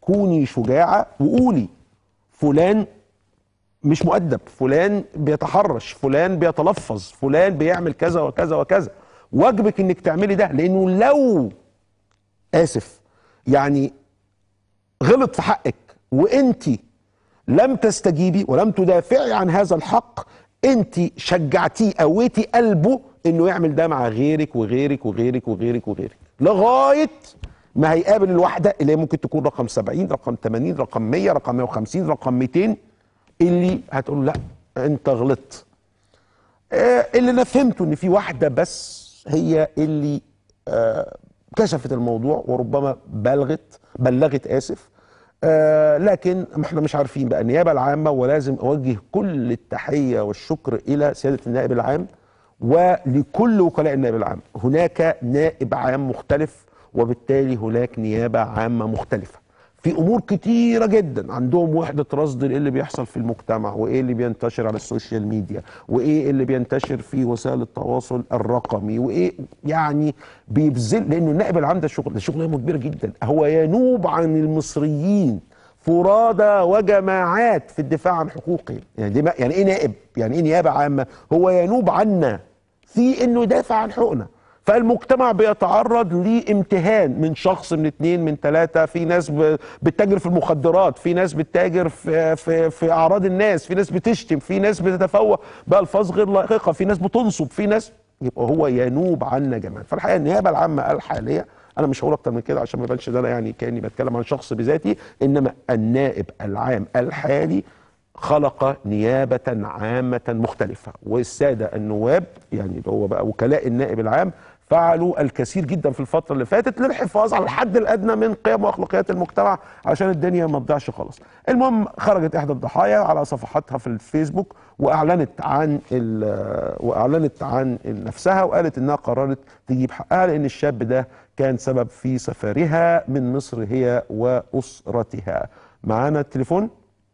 كوني شجاعه وقولي فلان مش مؤدب فلان بيتحرش فلان بيتلفظ فلان بيعمل كذا وكذا وكذا واجبك انك تعملي ده لانه لو اسف يعني غلط في حقك وانت لم تستجيبي ولم تدافعي عن هذا الحق انت شجعتيه قويتي قلبه انه يعمل ده مع غيرك وغيرك وغيرك وغيرك وغيرك لغايه ما هيقابل الواحده اللي هي ممكن تكون رقم 70 رقم 80 رقم 100 رقم 150 رقم 200 اللي هتقول له لا انت غلطت آه اللي انا فهمته ان في واحده بس هي اللي آه كشفت الموضوع وربما بلغت بلغت اسف آه لكن احنا مش عارفين بقى النيابه العامه ولازم اوجه كل التحيه والشكر الى سياده النائب العام ولكل وكلاء النائب العام هناك نائب عام مختلف وبالتالي هناك نيابه عامه مختلفه في امور كتيره جدا عندهم وحده رصد ايه اللي بيحصل في المجتمع وايه اللي بينتشر على السوشيال ميديا وايه اللي بينتشر في وسائل التواصل الرقمي وايه يعني بيبذل لانه النائب العام ده شغل ده شغلانه كبيره جدا هو ينوب عن المصريين فرادى وجماعات في الدفاع عن حقوقهم يعني دي يعني ايه نائب يعني ايه نيابه عامه هو ينوب عنا في انه يدافع عن حقوقنا فالمجتمع بيتعرض لامتهان من شخص من اثنين من ثلاثة في ناس بتتاجر في المخدرات في ناس بتتاجر في, في, في أعراض الناس في ناس بتشتم في ناس بتتفوه بألفاظ غير لائقة في ناس بتنصب في ناس يبقى هو ينوب عنا جميعا فالحقيقة النيابة العامة الحالية أنا مش هقول أكتر من كده عشان ما يبانش ده أنا يعني كأني بتكلم عن شخص بذاتي إنما النائب العام الحالي خلق نيابة عامة مختلفة والسادة النواب يعني اللي هو بقى وكلاء النائب العام فعلوا الكثير جدا في الفترة اللي فاتت للحفاظ على الحد الأدنى من قيم وأخلاقيات المجتمع عشان الدنيا ما تضيعش خالص. المهم خرجت إحدى الضحايا على صفحاتها في الفيسبوك وأعلنت عن وأعلنت عن نفسها وقالت إنها قررت تجيب حقها لأن الشاب ده كان سبب في سفرها من مصر هي وأسرتها. معانا التليفون؟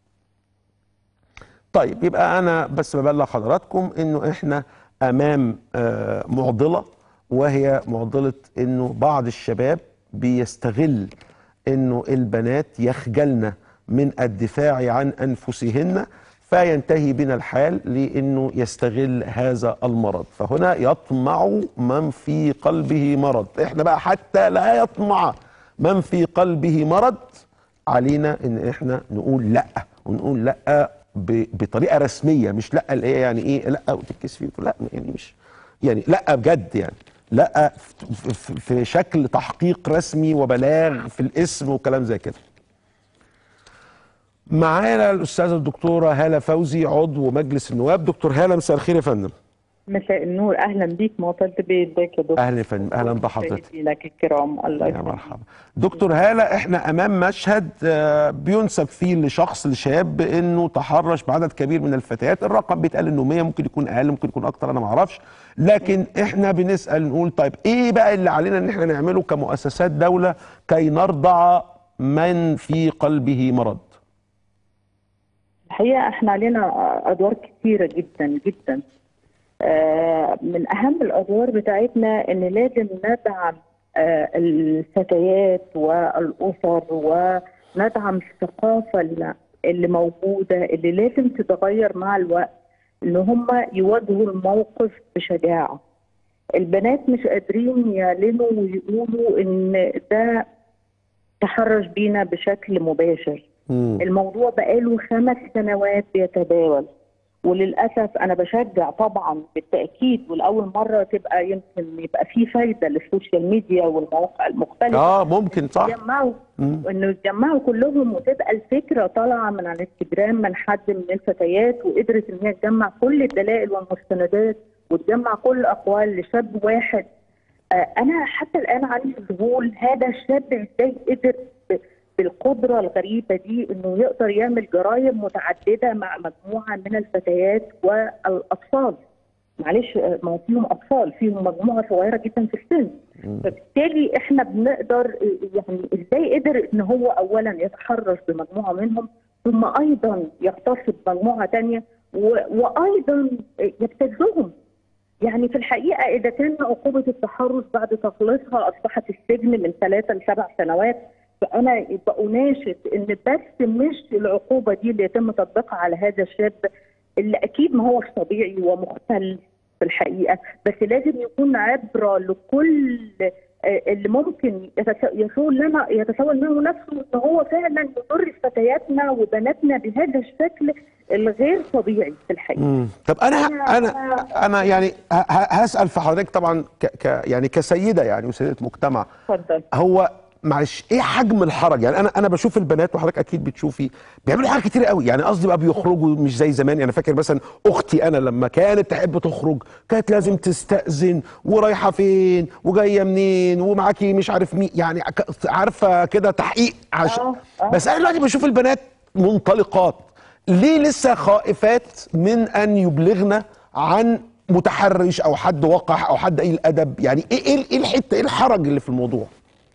طيب يبقى أنا بس ببلغ حضراتكم إنه إحنا أمام معضلة وهي معضله انه بعض الشباب بيستغل انه البنات يخجلن من الدفاع عن انفسهن فينتهي بنا الحال لانه يستغل هذا المرض فهنا يطمع من في قلبه مرض احنا بقى حتى لا يطمع من في قلبه مرض علينا ان احنا نقول لا ونقول لا بطريقه رسميه مش لا اللي هي يعني ايه لا وتتكسف فيه لا يعني مش يعني لا بجد يعني لا في شكل تحقيق رسمي وبلاغ في الاسم وكلام زي كده معانا الاستاذه الدكتوره هاله فوزي عضو مجلس النواب دكتور هاله مساء الخير يا فندم مساء النور اهلا بيك مواطنة بيت ازيك يا دكتور اهلا يا فندم اهلا بحضرتك لك الكرام الله يا مرحبا دكتور هاله احنا امام مشهد بينسب فيه لشخص لشاب انه تحرش بعدد كبير من الفتيات الرقم بيتقال انه 100 ممكن يكون اقل ممكن يكون اكتر انا ما اعرفش لكن احنا بنسال نقول طيب ايه بقى اللي علينا ان احنا نعمله كمؤسسات دوله كي نرضع من في قلبه مرض الحقيقه احنا علينا ادوار كثيره جدا جدا آه من اهم الادوار بتاعتنا ان لازم ندعم آه الفتيات والاسر وندعم الثقافه اللي موجوده اللي لازم تتغير مع الوقت ان هم يواجهوا الموقف بشجاعه. البنات مش قادرين يعلنوا ويقولوا ان ده تحرش بينا بشكل مباشر. مم. الموضوع بقاله خمس سنوات بيتداول. وللاسف انا بشجع طبعا بالتاكيد ولاول مره تبقى يمكن يبقى في فايده للسوشيال ميديا والمواقع المختلفه اه ممكن صح يتجمعوا انه يتجمعوا كلهم وتبقى الفكره طالعه من على الانستجرام من حد من الفتيات وقدرت ان هي تجمع كل الدلائل والمستندات وتجمع كل اقوال لشاب واحد آه انا حتى الان عندي ذهول هذا الشاب ازاي قدر بالقدرة الغريبة دي انه يقدر يعمل جرائم متعددة مع مجموعة من الفتيات والاطفال معلش ما هو فيهم اطفال فيهم مجموعة صغيرة جدا في السن فبالتالي احنا بنقدر يعني ازاي قدر ان هو اولا يتحرش بمجموعة منهم ثم ايضا يغتصب مجموعة تانية وايضا يبتزهم يعني في الحقيقة إذا كان عقوبة التحرش بعد تخليصها أصبحت السجن من ثلاثة لسبع سنوات فانا بأناشد ان بس مش العقوبه دي اللي يتم تطبيقها على هذا الشاب اللي اكيد ما هوش طبيعي ومختل في الحقيقه بس لازم يكون عبره لكل آه، اللي ممكن يتس- يسول لنا يتسول منه نفسه ان هو فعلا يضر فتياتنا وبناتنا بهذا الشكل الغير طبيعي في الحقيقه. مم. طب انا انا انا يعني ه- ه- هسال في حضرتك طبعا ك ك يعني كسيده يعني وسيده مجتمع اتفضل. هو معلش ايه حجم الحرج يعني انا انا بشوف البنات وحضرتك اكيد بتشوفي بيعملوا حاجات كتير قوي يعني قصدي بقى بيخرجوا مش زي زمان يعني فاكر مثلا اختي انا لما كانت تحب تخرج كانت لازم تستأذن ورايحه فين وجايه منين ومعاكي مش عارف مين يعني ك- عارفه كده تحقيق عشان آه، آه. بس انا دلوقتي بشوف البنات منطلقات ليه لسه خائفات من ان يبلغنا عن متحرش او حد وقح او حد قليل ادب يعني ايه ايه ايه الحته ايه الحرج اللي في الموضوع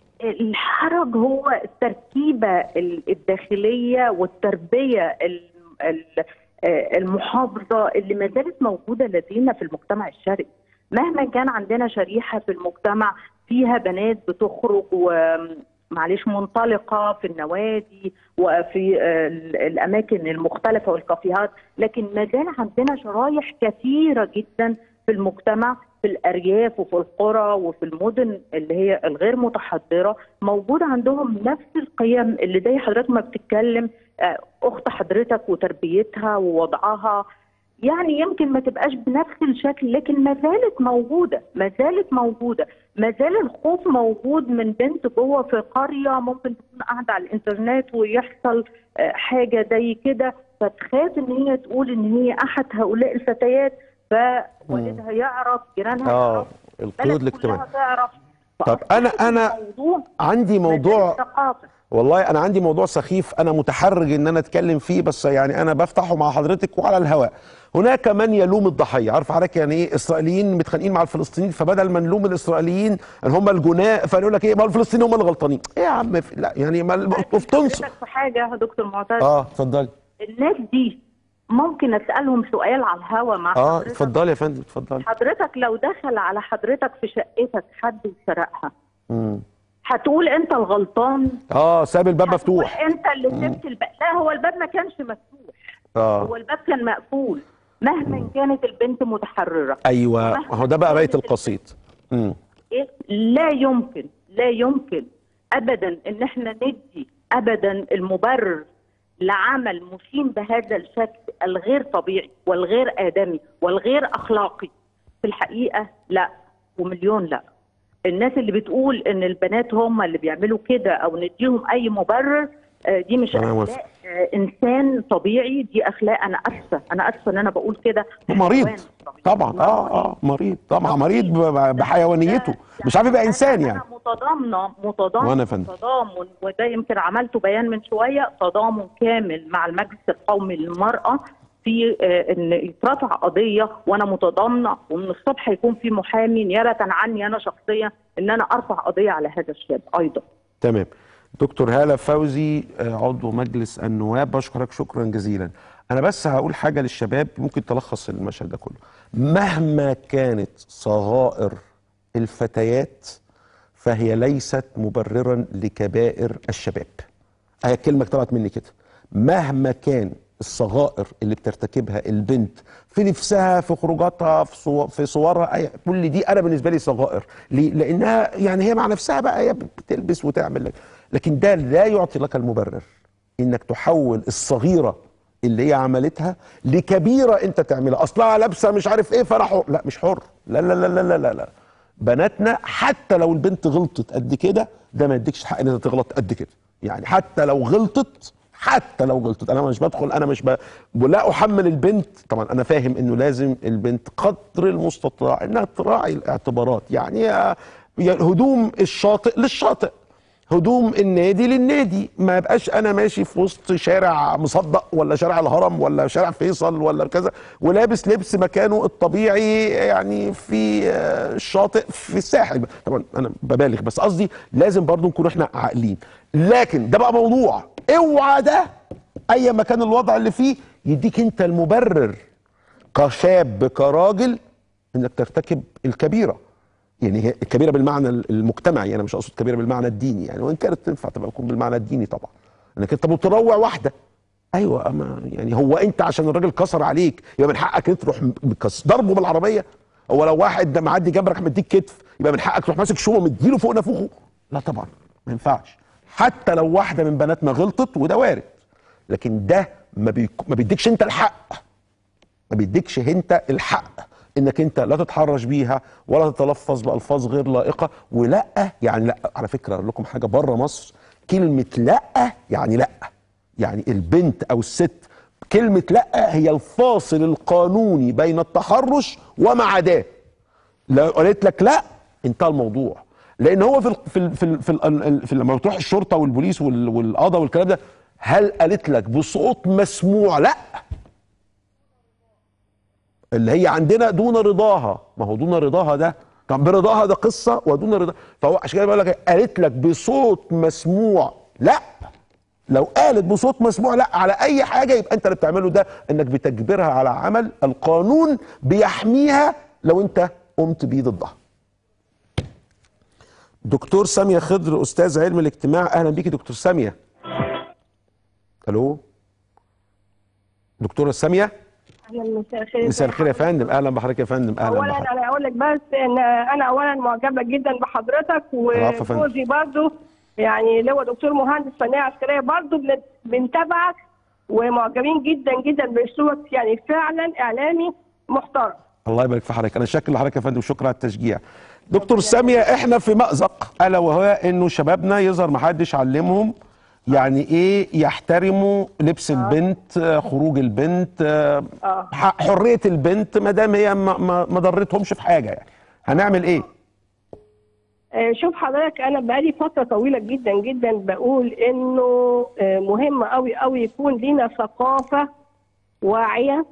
الحرج هو التركيبة ال- الداخلية والتربية ال- ال- آه، المحافظة اللي ما زالت موجودة لدينا في المجتمع الشرقي مهما كان عندنا شريحة في المجتمع فيها بنات بتخرج ومعلش منطلقة في النوادي وفي آه، ال- الأماكن المختلفة والكافيهات لكن ما زال عندنا شرايح كثيرة جدا في المجتمع في الارياف وفي القرى وفي المدن اللي هي الغير متحضره موجود عندهم نفس القيم اللي زي حضرتك ما بتتكلم آه، اخت حضرتك وتربيتها ووضعها يعني يمكن ما تبقاش بنفس الشكل لكن ما زالت موجوده ما زالت موجوده ما زال الخوف موجود من بنت جوه في قريه ممكن تكون قاعده على الانترنت ويحصل آه، حاجه زي كده فتخاف ان هي تقول ان هي احد هؤلاء الفتيات فوالدها يعرف جيرانها اه يعرف القيود البلد الاجتماعي كلها تعرف طب فأصبحت أنا- أنا الموضوع عندي ما زال موضوع ثقافه والله انا عندي موضوع سخيف انا متحرج ان انا اتكلم فيه بس يعني انا بفتحه مع حضرتك وعلى الهواء هناك من يلوم الضحيه عارف حضرتك يعني ايه اسرائيليين متخانقين مع الفلسطينيين فبدل ما نلوم الاسرائيليين ان هم الجناء فيقول لك ايه ما الفلسطينيين هم اللي غلطانين ايه يا عم في- لا يعني ما تنصر حضرتك في حاجه يا دكتور معتز اه اتفضلي الناس دي ممكن اسالهم سؤال على الهوا مع اه حضرتك اتفضلي يا فندم اتفضلي حضرتك لو دخل على حضرتك في شقتك حد وسرقها مم. هتقول انت الغلطان اه ساب الباب هتقول مفتوح انت اللي سبت الباب لا هو الباب ما كانش مفتوح هو اه الباب كان مقفول مهما كانت البنت متحرره ايوه هو ده بقى بيت القصيد امم إيه؟ لا يمكن لا يمكن ابدا ان احنا ندي ابدا المبرر لعمل مشين بهذا الشكل الغير طبيعي والغير ادمي والغير اخلاقي في الحقيقه لا ومليون لا الناس اللي بتقول ان البنات هم اللي بيعملوا كده او نديهم اي مبرر آه، دي مش أنا موافق. اخلاق آه، انسان طبيعي دي اخلاق انا اسفه انا اسفه ان انا بقول كده مريض حيوان طبيعي. طبعا اه اه مريض طبعا مريض ب- بحيوانيته مش عارف يبقى انسان يعني انا متضامنه متضامن وأنا يا فندم. تضامن وده يمكن عملته بيان من شويه تضامن كامل مع المجلس القومي للمراه في آه، ان يترفع قضيه وانا متضامنه ومن الصبح يكون في محامي نيابه عني انا شخصيا ان انا ارفع قضيه على هذا الشاب ايضا تمام دكتور هالة فوزي آه، عضو مجلس النواب بشكرك شكرا جزيلا انا بس هقول حاجة للشباب ممكن تلخص المشهد ده كله مهما كانت صغائر الفتيات فهي ليست مبررا لكبائر الشباب هي كلمة طلعت مني كده مهما كان الصغائر اللي بترتكبها البنت في نفسها في خروجاتها في صو- في صورها أي كل دي انا بالنسبه لي صغائر ليه؟ لانها يعني هي مع نفسها بقى هي بتلبس وتعمل لك لكن ده لا يعطي لك المبرر انك تحول الصغيره اللي هي عملتها لكبيره انت تعملها اصلها لابسه مش عارف ايه فانا حر لا مش حر لا لا لا لا لا لا, لا. بناتنا حتى لو البنت غلطت قد كده ده ما يديكش حق ان انت تغلط قد كده يعني حتى لو غلطت حتى لو غلطت انا مش بدخل انا مش ب... ولا احمل البنت طبعا انا فاهم انه لازم البنت قدر المستطاع انها تراعي الاعتبارات يعني آه، يعني هدوم الشاطئ للشاطئ هدوم النادي للنادي ما يبقاش انا ماشي في وسط شارع مصدق ولا شارع الهرم ولا شارع فيصل ولا كذا ولابس لبس مكانه الطبيعي يعني في آه، الشاطئ في الساحل طبعا انا ببالغ بس قصدي لازم برضو نكون احنا عاقلين لكن ده بقى موضوع اوعى ده اي مكان الوضع اللي فيه يديك انت المبرر كشاب كراجل انك ترتكب الكبيره يعني هي كبيره بالمعنى المجتمعي انا مش اقصد كبيره بالمعنى الديني يعني وان كانت تنفع تبقى تكون بالمعنى الديني طبعا انك انت بتروع واحده ايوه اما يعني هو انت عشان الراجل كسر عليك يبقى من حقك انت تروح مكس- ضربه بالعربيه هو لو واحد ده معدي جنبك مديك كتف يبقى من حقك تروح ماسك شومه مديله فوق نافوخه لا طبعا ما ينفعش حتى لو واحده من بناتنا غلطت وده وارد لكن ده ما, بيك... ما بيديكش انت الحق ما بيديكش انت الحق انك انت لا تتحرش بيها ولا تتلفظ بالفاظ غير لائقه ولا يعني لا على فكره اقول لكم حاجه بره مصر كلمه لا يعني لا يعني البنت او الست كلمه لا هي الفاصل القانوني بين التحرش وما عداه لو قالت لك لا انتهى الموضوع لان هو في ال في ال في, ال في, ال في لما بتروح الشرطه والبوليس وال- والقضاء والكلام ده هل قالت لك بصوت مسموع لا اللي هي عندنا دون رضاها ما هو دون رضاها ده طب برضاها ده قصه ودون رضاها فهو عشان كده بقول لك قالت لك بصوت مسموع لا لو قالت بصوت مسموع لا على اي حاجه يبقى انت اللي بتعمله ده انك بتجبرها على عمل القانون بيحميها لو انت قمت بيه ضدها دكتور ساميه خضر استاذ علم الاجتماع اهلا بيكي دكتور ساميه الو دكتوره ساميه اهلا مساء الخير مساء الخير يا فندم اهلا بحضرتك يا فندم اهلا اولا بحضرتك انا اقول لك بس ان انا اولا معجبه جدا بحضرتك العفو يا فندم. وجوزي برضو يعني اللي هو دكتور مهندس فنيه عسكريه برضو بن- بنتابعك ومعجبين جدا جدا باسلوبك يعني فعلا اعلامي محترم الله يبارك في حضرتك انا شاكر لحضرتك يا فندم وشكرا على التشجيع دكتور ساميه احنا في مأزق الا وهو انه شبابنا يظهر ما حدش علمهم يعني ايه يحترموا لبس البنت آه، خروج البنت آه، آه. ح- حريه البنت ما دام هي ما, ما, ما ضرتهمش في حاجه يعني هنعمل ايه آه، شوف حضرتك انا بقالي فتره طويله جدا جدا بقول انه آه، مهم قوي قوي يكون لينا ثقافه واعيه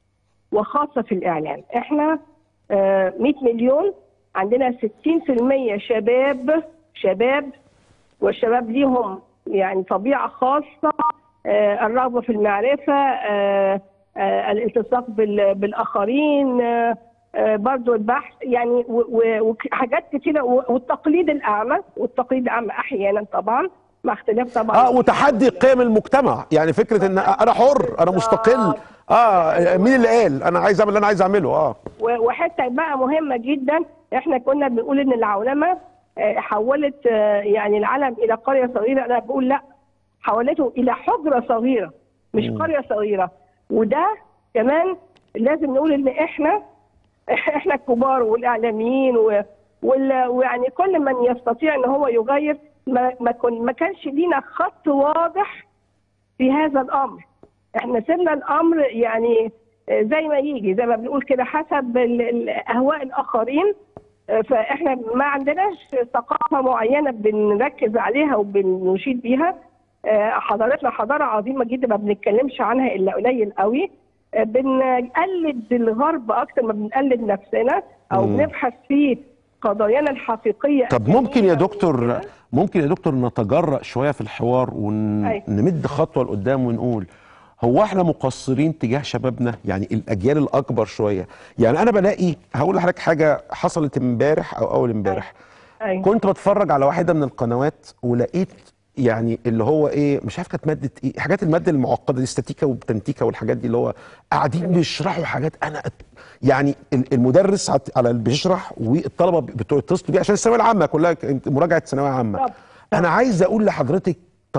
وخاصه في الاعلام احنا آه، 100 مليون عندنا 60% شباب شباب والشباب ليهم يعني طبيعه خاصه آه، الرغبه في المعرفه آه، آه، الالتصاق بال- بالاخرين آه، آه، برضو البحث يعني و- و- وحاجات كتيره و- والتقليد الاعمى والتقليد الاعمى احيانا طبعا مع اختلاف طبعا اه وتحدي قيم المجتمع يعني فكره ان انا حر انا مستقل اه مين اللي قال انا عايز اعمل اللي انا عايز اعمله اه و- وحته بقى مهمه جدا احنا كنا بنقول ان العولمه آه، حولت آه، يعني العالم الى قريه صغيره انا بقول لا حولته الى حجره صغيره مش قريه صغيره وده كمان لازم نقول ان احنا احنا الكبار والاعلاميين و- وال- ويعني كل من يستطيع ان هو يغير ما ما, كن ما كانش لينا خط واضح في هذا الامر احنا سيبنا الامر يعني آه، زي ما يجي زي ما بنقول كده حسب ال- ال- اهواء الاخرين آه، فاحنا ما عندناش ثقافه معينه بنركز عليها وبنشيد بيها آه، حضارتنا حضاره عظيمه جدا ما بنتكلمش عنها الا قليل قوي آه، بنقلد الغرب اكتر ما بنقلد نفسنا او مم. بنبحث في قضايانا الحقيقيه طب ممكن يا الجميلة دكتور وكده. ممكن يا دكتور نتجرأ شويه في الحوار أيوة. ونمد خطوه لقدام ونقول هو احنا مقصرين تجاه شبابنا يعني الاجيال الاكبر شويه يعني انا بلاقي هقول لحضرتك حاجه حصلت امبارح او اول امبارح أيوة. كنت بتفرج على واحده من القنوات ولقيت يعني اللي هو ايه مش عارف كانت ماده ايه حاجات الماده المعقده دي استاتيكا وبتنتيكا والحاجات دي اللي هو قاعدين بيشرحوا حاجات انا يعني ال- المدرس عت- على اللي بيشرح والطلبه بتوع يتصلوا بيه عشان الثانويه العامه كلها كانت مراجعه ثانويه عامه طب. انا عايز اقول لحضرتك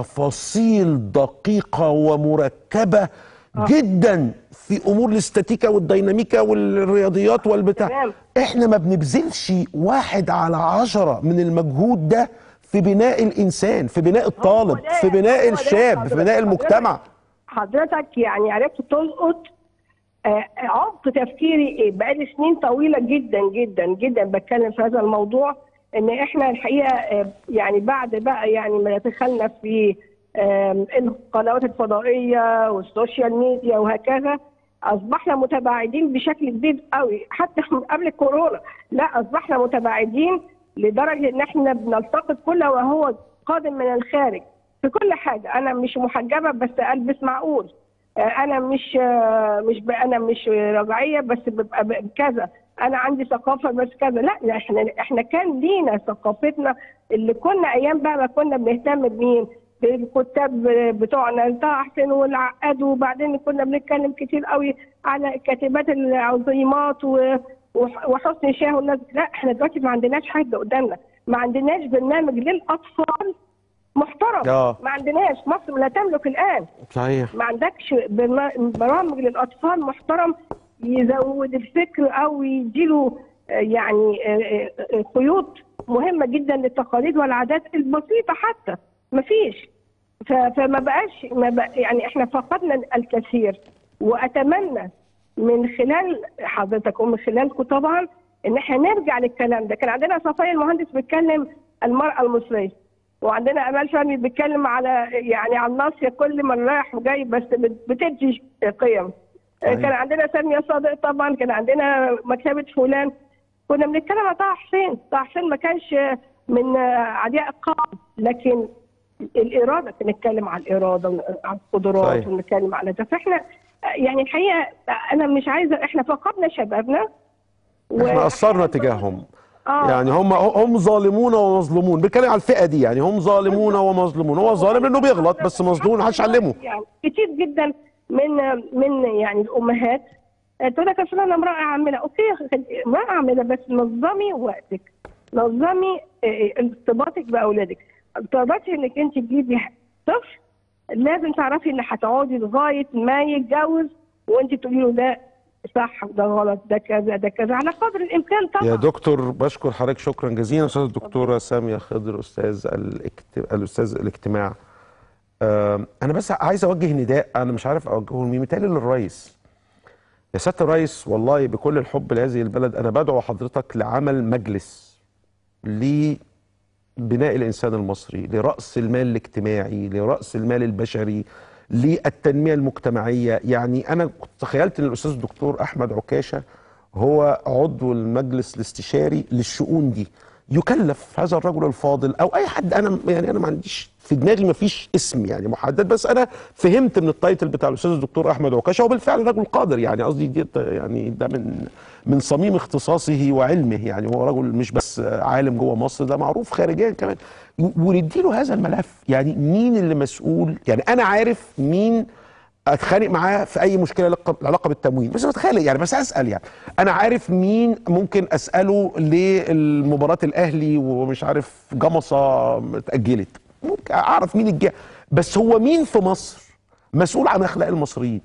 تفاصيل دقيقه ومركبه جدا في امور الاستاتيكا والديناميكا والرياضيات والبتاع تمام. احنا ما بنبذلش واحد على عشرة من المجهود ده في بناء الانسان في بناء الطالب هو ده- في بناء هو ده الشاب في حضرتك- بناء المجتمع حضرتك يعني عرفت تلقط آه، عمق تفكيري ايه بقالي سنين طويله جدا جدا جدا بتكلم في هذا الموضوع ان احنا الحقيقه آه، يعني بعد بقى يعني ما دخلنا في آم، القنوات الفضائيه والسوشيال ميديا وهكذا اصبحنا متباعدين بشكل كبير قوي حتى من قبل الكورونا لا اصبحنا متباعدين لدرجه ان احنا بنلتقط كل وهو قادم من الخارج في كل حاجه انا مش محجبه بس البس معقول آه، انا مش آه، مش ب- انا مش رجعيه بس ببقى ب- كذا انا عندي ثقافه بس كذا لا لا، احنا احنا كان لينا ثقافتنا اللي كنا ايام بقى ما كنا بنهتم بمين بالكتاب بتوعنا طه حسين والعقاد وبعدين كنا بنتكلم كتير قوي على الكاتبات العظيمات و- وح- وحسن شاه والناس لا احنا دلوقتي ما عندناش حاجه قدامنا ما عندناش برنامج للاطفال محترم آه. ما عندناش مصر لا تملك الان صحيح ما عندكش برنا- برامج للاطفال محترم يزود الفكر او يديله آه، يعني آه، آه، خيوط مهمه جدا للتقاليد والعادات البسيطه حتى ما فيش ف- فما بقاش ما بق يعني احنا فقدنا الكثير واتمنى من خلال حضرتك ومن خلالكم طبعا ان احنا نرجع للكلام ده كان عندنا صفايا المهندس بيتكلم المراه المصريه وعندنا امال فهمي بيتكلم على يعني على الناصيه كل من رايح وجاي بس بت- بتدي قيم صحيح. كان عندنا ساميه صادق طبعا كان عندنا مكتبه فلان كنا بنتكلم على طه حسين طه حسين ما كانش من عدياء القوم لكن الاراده بنتكلم على الاراده وعلى القدرات صحيح. ونتكلم على ده فاحنا يعني الحقيقه انا مش عايزه احنا فقدنا شبابنا احنا قصرنا وأحياناً- تجاههم آه. يعني هم هم ظالمون ومظلومون بنتكلم على الفئه دي يعني هم ظالمون ومظلومون هو ظالم لانه بيغلط بس مظلوم محدش علمه يعني كتير جدا من من يعني الامهات تقول لك اصل انا امراه عامله اوكي امراه عامله بس نظمي وقتك نظمي آه، ارتباطك باولادك ارتباطي انك انت تجيبي طفل لازم تعرفي ان هتقعدي لغايه ما يتجوز وانت تقولي له ده صح ده غلط ده كذا ده كذا على قدر الامكان طبعا يا دكتور بشكر حضرتك شكرا جزيلا استاذ الدكتوره ساميه خضر استاذ الاكت... الاستاذ الاجتماع آم، انا بس عايز اوجه نداء انا مش عارف اوجهه لمين متهيألي للرئيس يا سياده الرئيس والله بكل الحب لهذه البلد انا بدعو حضرتك لعمل مجلس لبناء الانسان المصري لراس المال الاجتماعي لراس المال البشري للتنميه المجتمعيه يعني انا كنت تخيلت ان الاستاذ الدكتور احمد عكاشه هو عضو المجلس الاستشاري للشؤون دي يكلف هذا الرجل الفاضل او اي حد انا يعني انا ما عنديش في دماغي ما فيش اسم يعني محدد بس انا فهمت من التايتل بتاع الاستاذ الدكتور احمد عكاشه وبالفعل رجل قادر يعني قصدي دي يعني ده من من صميم اختصاصه وعلمه يعني هو رجل مش بس عالم جوه مصر ده معروف خارجيا كمان ونديله هذا الملف يعني مين اللي مسؤول يعني انا عارف مين اتخانق معاه في اي مشكله لق- علاقه بالتموين بس بتخانق يعني بس اسال يعني انا عارف مين ممكن اساله للمباراه الاهلي ومش عارف جمصه اتاجلت ممكن اعرف مين الجهه بس هو مين في مصر مسؤول عن اخلاق المصريين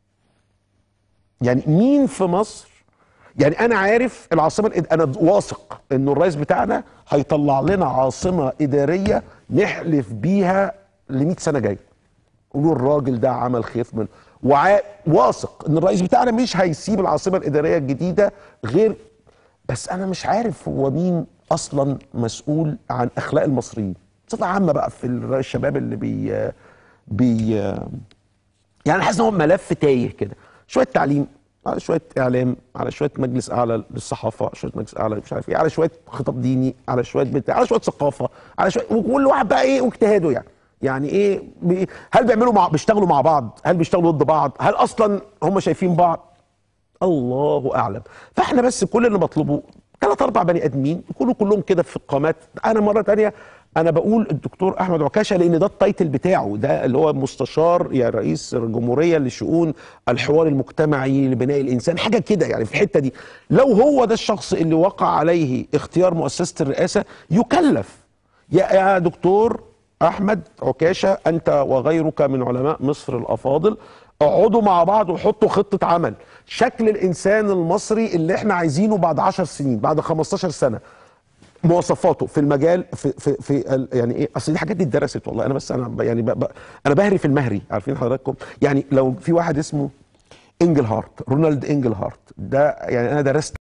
يعني مين في مصر يعني انا عارف العاصمه الإد- انا واثق انه الرئيس بتاعنا هيطلع لنا عاصمه اداريه نحلف بيها ل 100 سنه جايه قولوا الراجل ده عمل خير من وعا- واثق ان الرئيس بتاعنا مش هيسيب العاصمه الاداريه الجديده غير بس انا مش عارف هو مين اصلا مسؤول عن اخلاق المصريين بصفه عامه بقى في ال- الشباب اللي بي بي يعني حاسس ان هو ملف تايه كده شويه تعليم على شويه اعلام على شويه مجلس اعلى للصحافه على شويه مجلس اعلى مش عارف ايه على شويه خطاب ديني على شويه بتاع على شويه ثقافه على شويه وكل واحد بقى ايه واجتهاده يعني يعني ايه بي هل بيعملوا مع بيشتغلوا مع بعض هل بيشتغلوا ضد بعض هل اصلا هم شايفين بعض الله اعلم فاحنا بس كل اللي بطلبه ثلاث اربع بني ادمين يكونوا كلهم كده في القامات انا مره تانية انا بقول الدكتور احمد عكاشه لان ده التايتل بتاعه ده اللي هو مستشار يا رئيس الجمهوريه لشؤون الحوار المجتمعي لبناء الانسان حاجه كده يعني في الحته دي لو هو ده الشخص اللي وقع عليه اختيار مؤسسه الرئاسه يكلف يا يا دكتور احمد عكاشه انت وغيرك من علماء مصر الافاضل اقعدوا مع بعض وحطوا خطه عمل شكل الانسان المصري اللي احنا عايزينه بعد 10 سنين بعد 15 سنه مواصفاته في المجال في في, في ال- يعني ايه اصل دي حاجات دي اتدرست والله انا بس انا ب- يعني ب ب انا بهري في المهري عارفين حضراتكم يعني لو في واحد اسمه انجل هارت رونالد انجل هارت ده يعني انا درست